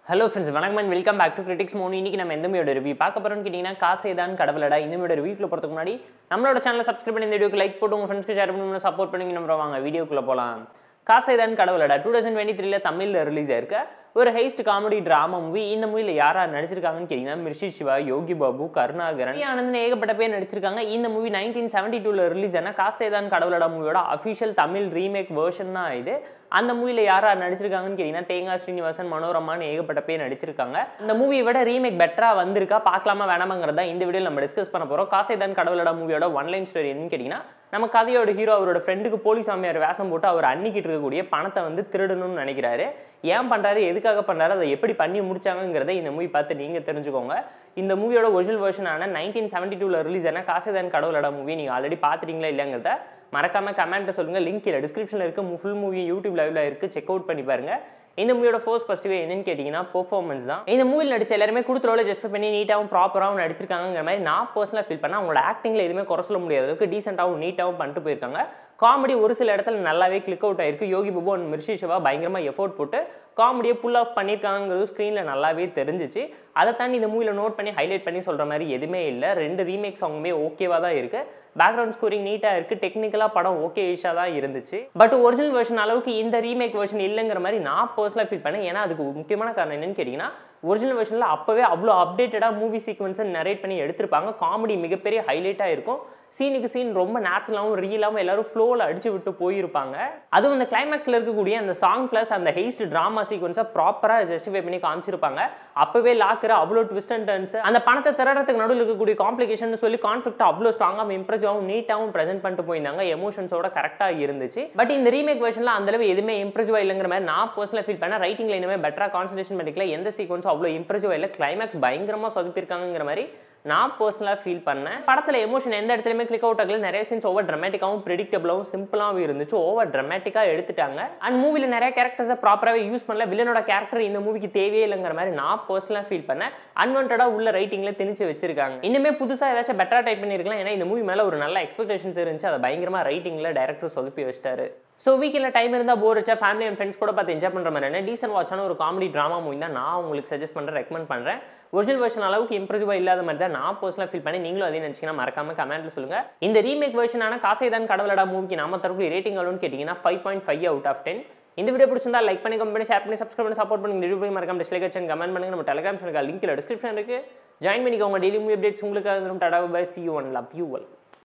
Hello friends வணக்கம் and welcome back to critics மோனி இன்னைக்கு நம்ம எந்த மூவியோட ரிவ்யூ பார்க்க போறோம்னு கேட்டிங்கன்னா காசே தான் கடவுளடா இந்த மூவியோட ரிவ்யூக்குள்ள போகிறதுக்கு முன்னாடி நம்மளோட சேனலை சப்ஸ்கிரைப் பண்ணி இந்த வீடியோக்கு லைக் போட்டு உங்கள் ஃப்ரெண்ட்ஸ்க்கு ஷேர் பண்ணி சப்போர்ட் பண்ணி நம்ம வாங்க வீடியோக்குள்ளே போகலாம் காசே தான் கடவுளடா டூ தௌசண்ட் டுவெண்ட்டி த்ரீல தமிழில் ரிலீஸ் ஆயிருக்க ஒரு ஹெய்ஸ்ட் காமெடி ட்ராமா மூவி இந்த மூவியில் யாரா நடிச்சிருக்காங்கன்னு கேட்டிங்கன்னா மிர்ஷி சிவா யோகி பாபு கருணாகரன் வி. ஆனந்தன் ஏகப்பட்ட பேர் நடிச்சிருக்காங்க இந்த மூவி நைன்டீன் செவன்டி டூவில் ரிலீஸ் ஆன காசே தான் கடவுளடா மூவியோட அஃபிஷியல் தமிழ் ரீமேக் வேர்ஷன் தான் இது அந்த மூவியில் யாரா நடிச்சிருக்காங்கன்னு கேட்டிங்கன்னா தேங்காய் ஸ்ரீனிவாசன் மனோரமான்னு ஏகப்பட்ட பேர் நடிச்சிருக்காங்க இந்த மூவியை விட ரீமேக் பெட்டராக வந்திருக்கா பார்க்கலாமா வேணாமாங்கிறத இந்த வீடியோவில் நம்ம டிஸ்கஸ் பண்ண போகிறோம் காசை தான் கடவுளோட மூவியோட ஒன்லைன் ஸ்டோரி என்னன்னு கேட்டிங்கன்னா நம்ம கதையோட ஹீரோ அவரோட ஃப்ரெண்டுக்கு போலீஸ் சாமியார் வேஷம் போட்டு அவர் அன்னிக்கிட்டு இருக்கக்கூடிய பணத்தை வந்து திருடணும்னு நினைக்கிறாரு ஏன் பண்ணுறாரு எதுக்காக பண்ணுறாரு அதை எப்படி பண்ணி முடிச்சாங்கிறத இந்த மூவி பார்த்து நீங்கள் தெரிஞ்சுக்கோங்க இந்த மூவியோட ஒரிஜினல் வெர்ஷனான நைன்டீன் செவன்டி டூவில் ரிலீஸ் ஆன காசைதான் கடவுளோட மூவி நீங்கள் ஆல்ரெடி பார்த்துட்டீங்களா இல்லைங்கிறத மறக்காம கமெண்ட்டை சொல்லுங்க லிங்க் இல்லை டிஸ்கிரிப்ஷனில் இருக்க ஃபுல் மூவி யூடியூப் லைவ்ல இருக்கு செக் அவுட் பண்ணி பாருங்க இந்த மூவியோட ஃபோர்ஸ் ஃபஸ்ட்டுவே என்னன்னு கேட்டிங்கன்னா பெர்ஃபார்மன்ஸ் தான் இந்த மூவியில் நடிச்ச எல்லாருமே கொடுத்த ரோலை ஜஸ்ட் பண்ணி நீட்டாகவும் ப்ராப்பராகவும் நடிச்சிருக்காங்கிற மாதிரி நான் பர்சனலாக ஃபீல் பண்ணேன் அவங்களோட ஆக்டிங்கில் எதுவுமே குறை சொல்ல முடியாத அளவுக்கு டீசெண்டாகவும் நீட்டாகவும் பண்ணிட்டு போயிருக்காங்க காமெடி ஒரு சில இடத்துல நல்லாவே கிளிக் அவுட் ஆயிருக்கு யோகி பாபு அண்ட் மிர்ஷி சிவா பயங்கரமாக எஃபோர்ட் போட்டு காமெடியை புல் ஆஃப் பண்ணியிருக்காங்கிறது ஸ்க்ரீனில் நல்லாவே தெரிஞ்சிச்சு அதை தாண்டி இந்த மூவியில் நோட் பண்ணி ஹைலைட் பண்ணி சொல்கிற மாதிரி எதுவுமே இல்லை ரெண்டு ரீமேக் சாங்குமே ஓகேவாக தான் இருக்குது பேக்ரவுண்ட் ஸ்கோரிங் நீட்டாக இருக்குது டெக்னிக்கலாக படம் ஓகே ஈஷாக தான் இருந்துச்சு பட் ஒரிஜினல் வெர்ஷன் அளவுக்கு இந்த ரீமேக் வெர்ஷன் இல்லைங்கிற மாதிரி நான் பர்சனலாக ஃபீல் பண்ணேன் ஏன்னா அதுக்கு முக்கியமான காரணம் என்னன்னு கேட்டிங்கன்னா ஒரிஜினல் வெர்ஷனில் அப்போவே அவ்வளோ அப்டேட்டடாக மூவி சீக்வன்ஸை நரேட் பண்ணி எடுத்திருப்பாங்க காமெடி மிகப்பெரிய ஹைலைட்டாக இருக்கும் சீனுக்கு சீன் ரொம்ப நேச்சுரலாகவும் ரியலாகவும் எல்லாரும் ஃப்ளோவில் அடிச்சு விட்டு போயிருப்பாங்க அதுவும் அந்த கிளைமேக்ஸில் இருக்கக்கூடிய அந்த சாங் ப்ளஸ் அந்த ஹெய்ஸ்ட் ட்ராமா சீக்வன்ஸை ப்ராப்பராக ஜஸ்டிஃபை பண்ணி காமிச்சிருப்பாங்க அப்போவே லாக்கிற அவ்வளோ ட்விஸ்ட் அண்ட் டர்ன்ஸ் அந்த பணத்தை திரறதுக்கு நடுவில் இருக்கக்கூடிய காம்ப்ளிகேஷன் சொல்லி கான்ஃப்ளிக்ட் அவ்வளோ ஸ்ட்ராங்காகவும் இம்ப்ரெசிவாகவும் நீட்டாகவும் ப்ரெசென்ட் பண்ணிட்டு போயிருந்தாங்க எமோஷன்ஸோட கரெக்டாக இருந்துச்சு பட் இந்த ரீமேக் வெர்ஷனில் அந்தளவு எதுவுமே இம்ப்ரெசிவாக இல்லைங்கிற மாதிரி நான் பர்சனலாக ஃபீல் பண்ணேன் ரைட்டிங்கில் இனிமேல் பெட்டராக கான்சன்ட்ரேஷன் பண்ணிக்கல எந்த சீக்வன்ஸும் அவ்வளோ இம்ப்ரெசிவாக இல்லை கிளைமேக்ஸ் பயங்கரமாக சொதப்பிருக்காங்கிற மாதிரி நான் பர்சனலாக ஃபீல் பண்ணேன் படத்தில் எமோஷன் எந்த இடத்துலையுமே கிளிக் அவுட் ஆகல நிறைய சீன்ஸ் ஓவர் ட்ரமேட்டிக்காகவும் ப்ரிடிக்டபிளாகவும் சிம்பிளாகவும் இருந்துச்சு ஓவர் ட்ரமேட்டிக்காக எடுத்துட்டாங்க அண்ட் மூவியில் நிறைய கேரக்டர்ஸை ப்ராப்பராகவே யூஸ் பண்ணல வில்லனோட கேரக்டர் இந்த மூவிக்கு தேவையே இல்லைங்கிற மாதிரி நான் பர்சனலாக ஃபீல் பண்ணேன் அன்வான்டாக உள்ள ரைட்டிங்கில் திணிச்சு வச்சிருக்காங்க இன்னுமே புதுசாக ஏதாச்சும் பெட்டராக டைப் பண்ணியிருக்கலாம் ஏன்னா இந்த மூவி மேலே ஒரு நல்ல எக்ஸ்பெக்டேஷன்ஸ் இருந்துச்சு அதை பயங்கரமாக ரைட்டிங்கில் டேரக்டர் சொதப்பி வச்சிட்டாரு ஸோ வீக்கில் டைம் இருந்தால் போர் வச்சா ஃபேமிலி அண்ட் ஃப்ரெண்ட்ஸ் கூட பார்த்து என்ஜாய் பண்ணுற மாதிரி டீசென்ட் வாட்சான ஒரு காமெடி ட்ராமா மூவி தான் நான் உங்களுக்கு சஜஸ்ட் பண்ணுறேன் ரெக்கமெண்ட் பண்ணுறேன் ஒரிஜினல் வெர்ஷன் அளவுக்கு இம்ப்ரெசிவாக இல்லாத மாதிரி தான் நான் பர்சனலாக ஃபீல் பண்ணி நீங்களும் அதே நினச்சிங்கன்னா மறக்காம கமெண்ட்ல சொல்லுங்க இந்த ரீமேக் வெர்ஷனான காசை தான் கடவுளடா மூவிக்கு நாம தரக்கூடிய ரேட்டிங் அளவுன்னு கேட்டிங்கன்னா five point five out of ten இந்த வீடியோ பிடிச்சிருந்தா லைக் பண்ணி கமெண்ட் பண்ணி ஷேர் பண்ணி சப்ஸ்கிரைப் பண்ணி சப்போர்ட் பண்ணி ரிவ்யூ பண்ணி மறக்காம டிஸ்லைக் வச்சு கமெண்ட் பண்ணுங்க நம்ம டெலிகிராம் சேனல் லிங்க் டிஸ்கிரிப்ஷன் இருக்கு ஜாயின் பண்ணிக்கோங்க டெய்லி மூவி அப்டேட்ஸ் உங்களுக்கு tata bye see you one love you well